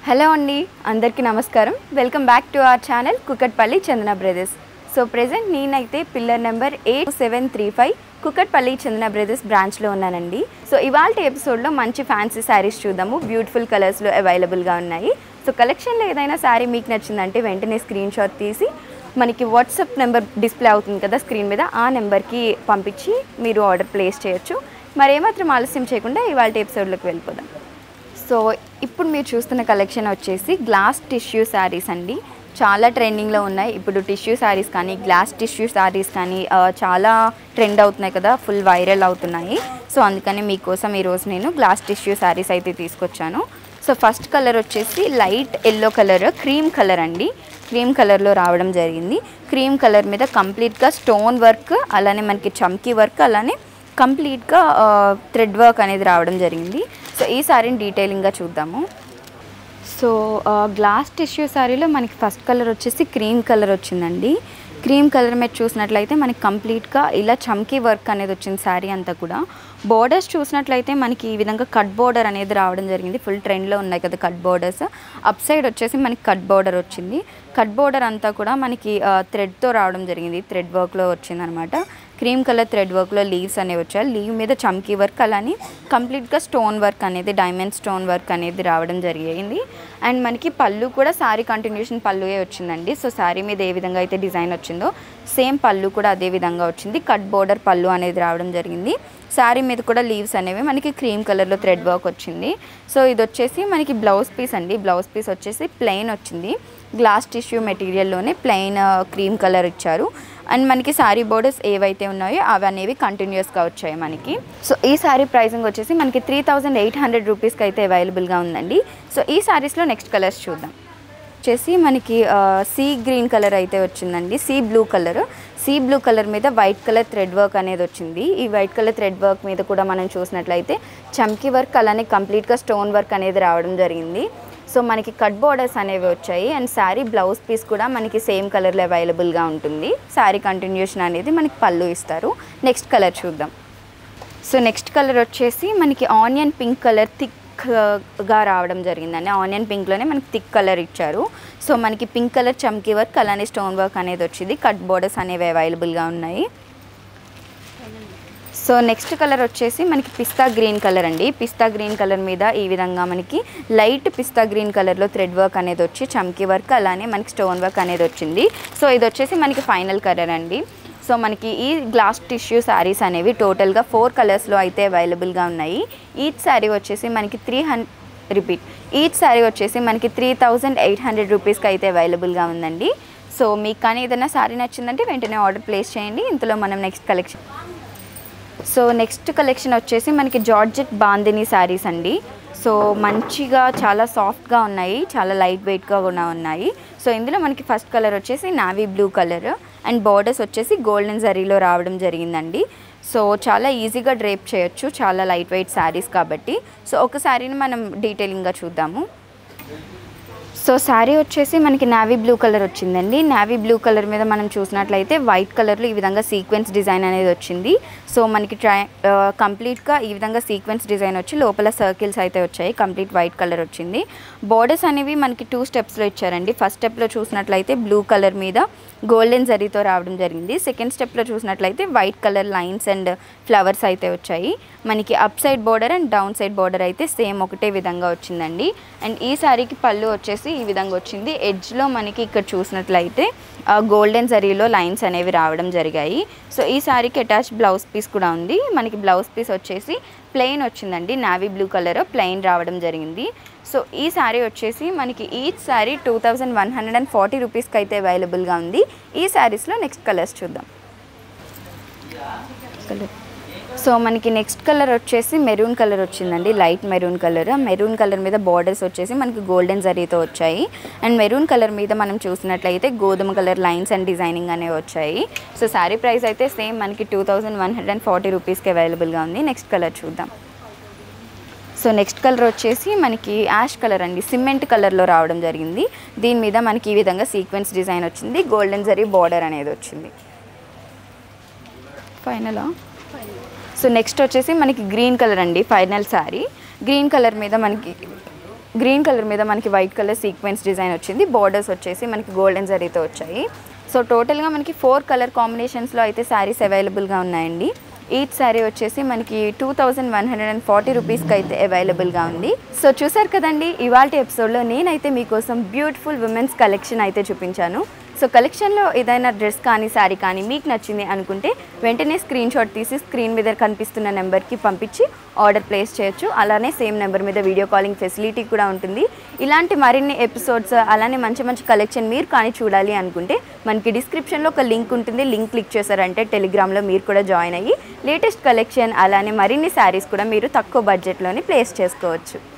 hello అండి అందరికీ నమస్కారం welcome back to our channel Kukatpally Chandana brothers so present నేనైతే pillar number eight seven three five Kukatpally Chandana brothers బ్రాంచ్లో ఉన్నానండి సో ఇవాళ ఎపిసోడ్లో మంచి ఫ్యాన్సీ శారీస్ చూద్దాము బ్యూటిఫుల్ కలర్స్లో అవైలబుల్గా ఉన్నాయి సో కలెక్షన్లో ఏదైనా శారీ మీకు నచ్చిందంటే వెంటనే స్క్రీన్ షాట్ తీసి మనకి వాట్సాప్ నెంబర్ డిస్ప్లే అవుతుంది కదా స్క్రీన్ మీద ఆ నెంబర్కి పంపించి మీరు ఆర్డర్ ప్లేస్ చేయొచ్చు మరి ఏమాత్రం ఆలస్యం చేయకుండా ఇవాళ ఎపిసోడ్లోకి వెళ్ళిపోదాం సో ఇప్పుడు మీరు చూస్తున్న కలెక్షన్ వచ్చేసి గ్లాస్ టిష్యూ శారీస్ అండి చాలా ట్రెండింగ్లో ఉన్నాయి ఇప్పుడు టిష్యూ శారీస్ కానీ గ్లాస్ టిష్యూ శారీస్ కానీ ఆ, చాలా ట్రెండ్ అవుతున్నాయి కదా ఫుల్ వైరల్ అవుతున్నాయి సో అందుకని మీకోసం ఈరోజు నేను గ్లాస్ టిష్యూ శారీస్ అయితే తీసుకొచ్చాను సో ఫస్ట్ కలర్ వచ్చేసి light yellow colour cream colour అండి క్రీమ్ కలర్లో రావడం జరిగింది క్రీమ్ కలర్ మీద కంప్లీట్గా స్టోన్ వర్క్ అలానే మనకి చమ్కీ వర్క్ అలానే కంప్లీట్గా థ్రెడ్ వర్క్ అనేది రావడం జరిగింది సో ఈ సారీని డీటెయిలింగ్గా చూద్దాము సో ఆ, గ్లాస్ టిష్యూ శారీలో మనకి ఫస్ట్ కలర్ వచ్చేసి క్రీమ్ కలర్ వచ్చిందండి క్రీమ్ కలర్ మీద చూసినట్లయితే మనకి కంప్లీట్గా ఇలా చమ్కీ వర్క్ అనేది వచ్చింది శారీ అంతా కూడా బోర్డర్స్ చూసినట్లయితే మనకి ఈ విధంగా కట్ బోర్డర్ అనేది రావడం జరిగింది ఫుల్ ట్రెండ్లో ఉన్నాయి కదా కట్ బోర్డర్స్ అప్ సైడ్ వచ్చేసి మనకి కట్ బోర్డర్ వచ్చింది కట్ బోర్డర్ అంతా కూడా మనకి థ్రెడ్తో రావడం జరిగింది థ్రెడ్ వర్క్లో వచ్చిందనమాట క్రీమ్ కలర్ థ్రెడ్ వర్క్లో లీవ్స్ అనేవి వచ్చాయి లీవ్ మీద చమ్కీ వర్క్ అలానే కంప్లీట్గా స్టోన్ వర్క్ అనేది డైమండ్ స్టోన్ వర్క్ అనేది రావడం జరిగింది అండ్ మనకి పళ్ళు కూడా శారీ కంటిన్యూషన్ పళ్ళుయే వచ్చిందండి సో శారీ మీద ఏ విధంగా అయితే డిజైన్ వచ్చిందో సేమ్ పళ్ళు కూడా అదే విధంగా వచ్చింది కట్ బోర్డర్ పళ్ళు అనేది రావడం జరిగింది శారీ మీద కూడా లీవ్స్ అనేవి మనకి క్రీమ్ కలర్లో థ్రెడ్ వర్క్ వచ్చింది సో ఇది వచ్చేసి మనకి బ్లౌజ్ పీస్ అండి బ్లౌజ్ పీస్ వచ్చేసి ప్లెయిన్ వచ్చింది గ్లాస్ టిష్యూ మెటీరియల్లోనే ప్లెయిన్ క్రీమ్ కలర్ ఇచ్చారు అండ్ మనకి శారీ బోర్డర్స్ ఏవైతే ఉన్నాయో అవి అనేవి కంటిన్యూస్గా వచ్చాయి మనకి సో ఈ శారీ ప్రైసింగ్ వచ్చేసి మనకి త్రీ థౌజండ్ ఎయిట్ హండ్రెడ్ రూపీస్కి అయితే అవైలబుల్గా ఉందండి సో ఈ శారీస్లో నెక్స్ట్ కలర్స్ చూద్దాం వచ్చేసి మనకి ఆ, సీ గ్రీన్ కలర్ అయితే వచ్చిందండి sea blue colour sea blue colour మీద వైట్ కలర్ థ్రెడ్ వర్క్ అనేది వచ్చింది ఈ వైట్ కలర్ థ్రెడ్ వర్క్ మీద కూడా మనం చూసినట్లయితే చమ్కీ వర్క్ అలానే కంప్లీట్గా స్టోన్ వర్క్ అనేది రావడం జరిగింది సో మనకి కట్ బోర్డర్స్ అనేవి వచ్చాయి అండ్ శారీ బ్లౌజ్ పీస్ కూడా మనకి సేమ్ కలర్లో అవైలబుల్గా ఉంటుంది శారీ కంటిన్యూషన్ అనేది మనకి పళ్ళు ఇస్తారు నెక్స్ట్ కలర్ చూద్దాం సో నెక్స్ట్ కలర్ వచ్చేసి మనకి ఆనియన్ పింక్ కలర్ థిక్గా రావడం జరిగిందండి ఆనియన్ పింక్లోనే మనకి థిక్ కలర్ ఇచ్చారు సో మనకి పింక్ కలర్ చమ్కీ వర్క్ అలానే స్టోన్ వర్క్ అనేది వచ్చింది కట్ బోర్డర్స్ అనేవి అవైలబుల్గా ఉన్నాయి సో నెక్స్ట్ కలర్ వచ్చేసి మనకి పిస్తా గ్రీన్ కలర్ అండి పిస్తా గ్రీన్ కలర్ మీద ఈ విధంగా మనకి లైట్ పిస్తా గ్రీన్ కలర్లో థ్రెడ్ వర్క్ అనేది వచ్చి చమ్కీ వర్క్ అలానే మనకి స్టోన్ వర్క్ అనేది వచ్చింది సో ఇది వచ్చేసి మనకి ఫైనల్ కలర్ అండి సో మనకి ఈ గ్లాస్ టిష్యూ శారీస్ అనేవి టోటల్గా ఫోర్ కలర్స్లో అయితే అవైలబుల్గా ఉన్నాయి ఈచ్ శారీ వచ్చేసి మనకి త్రీ హండ్ రిపీట్ ఈచ్ శారీ వచ్చేసి మనకి త్రీ థౌజండ్ ఎయిట్ హండ్రెడ్ రూపీస్కి అయితే అవైలబుల్గా ఉందండి సో మీకు కానీ ఏదైనా శారీ నచ్చిందంటే వెంటనే ఆర్డర్ ప్లేస్ చేయండి ఇందులో మనం next collection so next collection వచ్చేసి మనకి జార్జెట్ బాందిని శారీస్ అండి సో మంచిగా చాలా సాఫ్ట్గా ఉన్నాయి చాలా లైట్ వెయిట్గా కూడా ఉన్నాయి సో ఇందులో మనకి ఫస్ట్ కలర్ వచ్చేసి navy blue colour and borders వచ్చేసి గోల్డెన్ జరీలో రావడం జరిగిందండి సో చాలా ఈజీగా డ్రేప్ చేయొచ్చు చాలా లైట్ వెయిట్ శారీస్ కాబట్టి సో ఒక శారీని మనం డీటెయిలింగ్గా చూద్దాము సో శారీ వచ్చేసి మనకి నావీ బ్లూ కలర్ వచ్చిందండి నావీ బ్లూ కలర్ మీద మనం చూసినట్లయితే వైట్ కలర్లో ఈ విధంగా సీక్వెన్స్ డిజైన్ అనేది వచ్చింది సో మనకి ట్రై కంప్లీట్గా ఈ విధంగా సీక్వెన్స్ డిజైన్ వచ్చి లోపల సర్కిల్స్ అయితే వచ్చాయి కంప్లీట్ వైట్ కలర్ వచ్చింది బోర్డర్స్ అనేవి మనకి టూ స్టెప్స్లో ఇచ్చారండి ఫస్ట్ స్టెప్లో చూసినట్లయితే బ్లూ కలర్ మీద గోల్డెన్ జరీతో రావడం జరిగింది సెకండ్ స్టెప్లో చూసినట్లయితే white colour lines and flowers అయితే వచ్చాయి మనకి up side border and down side border అయితే సేమ్ ఒకటే విధంగా వచ్చిందండి అండ్ ఈ శారీకి పళ్ళు వచ్చేసి ఈ విధంగా వచ్చింది ఎడ్జ్లో మనకి ఇక్కడ చూసినట్లయితే గోల్డెన్ జరీలో లైన్స్ అనేవి రావడం జరిగాయి సో ఈ శారీకి అటాచ్ బ్లౌజ్ పీస్ కూడా ఉంది మనకి బ్లౌజ్ పీస్ వచ్చేసి ప్లెయిన్ వచ్చిందండి నావీ బ్లూ కలర్ ప్లెయిన్ రావడం జరిగింది సో ఈ శారీ వచ్చేసి మనకి each sari two thousand one hundred and forty రూపీస్కి అయితే అవైలబుల్గా ఉంది ఈ శారీస్లో నెక్స్ట్ కలర్స్ చూద్దాం కలర్ సో మనకి నెక్స్ట్ కలర్ వచ్చేసి మెరూన్ కలర్ వచ్చిందండి light maroon colour maroon colour మీద బార్డర్స్ వచ్చేసి మనకి గోల్డెన్ జరీతో వచ్చాయి అండ్ మెరూన్ కలర్ మీద మనం చూసినట్లయితే గోధుమ కలర్ లైన్స్ అండ్ డిజైనింగ్ అనేవి వచ్చాయి సో శారీ ప్రైస్ అయితే సేమ్ మనకి two thousand one hundred and forty రూపీస్కి అవైలబుల్గా ఉంది నెక్స్ట్ కలర్ చూద్దాం సో నెక్స్ట్ కలర్ వచ్చేసి మనకి యాష్ కలర్ అండి సిమెంట్ కలర్లో రావడం జరిగింది దీని మీద మనకి ఈ విధంగా సీక్వెన్స్ డిజైన్ వచ్చింది గోల్డెన్ జరీ బార్డర్ అనేది వచ్చింది ఫైనలా సో నెక్స్ట్ వచ్చేసి మనకి గ్రీన్ కలర్ అండి ఫైనల్ శారీ గ్రీన్ కలర్ మీద మనకి గ్రీన్ కలర్ మీద మనకి వైట్ కలర్ సీక్వెన్స్ డిజైన్ వచ్చింది బార్డర్స్ వచ్చేసి మనకి గోల్డెన్ జరీతో వచ్చాయి సో టోటల్గా మనకి ఫోర్ కలర్ కాంబినేషన్స్లో అయితే శారీస్ అవైలబుల్గా ఉన్నాయండి ఈచ్ శారీ వచ్చేసి మనకి two thousand one hundred and forty రూపీస్కి అయితే అవైలబుల్గా ఉంది సో చూసారు కదండి ఇవాళ ఎపిసోడ్లో నేనైతే మీకోసం బ్యూటిఫుల్ ఉమెన్స్ కలెక్షన్ అయితే చూపించాను సో కలెక్షన్లో ఏదైనా డ్రెస్ కానీ శారీ కానీ మీకు నచ్చింది అనుకుంటే వెంటనే స్క్రీన్ షాట్ తీసి స్క్రీన్ మీద కనిపిస్తున్న నెంబర్కి పంపించి ఆర్డర్ ప్లేస్ చేయొచ్చు అలానే సేమ్ నెంబర్ మీద వీడియో కాలింగ్ ఫెసిలిటీ కూడా ఉంటుంది ఇలాంటి మరిన్ని ఎపిసోడ్స్ అలానే మంచి మంచి కలెక్షన్ మీరు కానీ చూడాలి అనుకుంటే మనకి డిస్క్రిప్షన్లో ఒక లింక్ ఉంటుంది లింక్ క్లిక్ చేశారంటే టెలిగ్రామ్లో మీరు కూడా జాయిన్ అయ్యి లేటెస్ట్ కలెక్షన్ అలానే మరిన్ని శారీస్ కూడా మీరు తక్కువ బడ్జెట్లోనే ప్లేస్ చేసుకోవచ్చు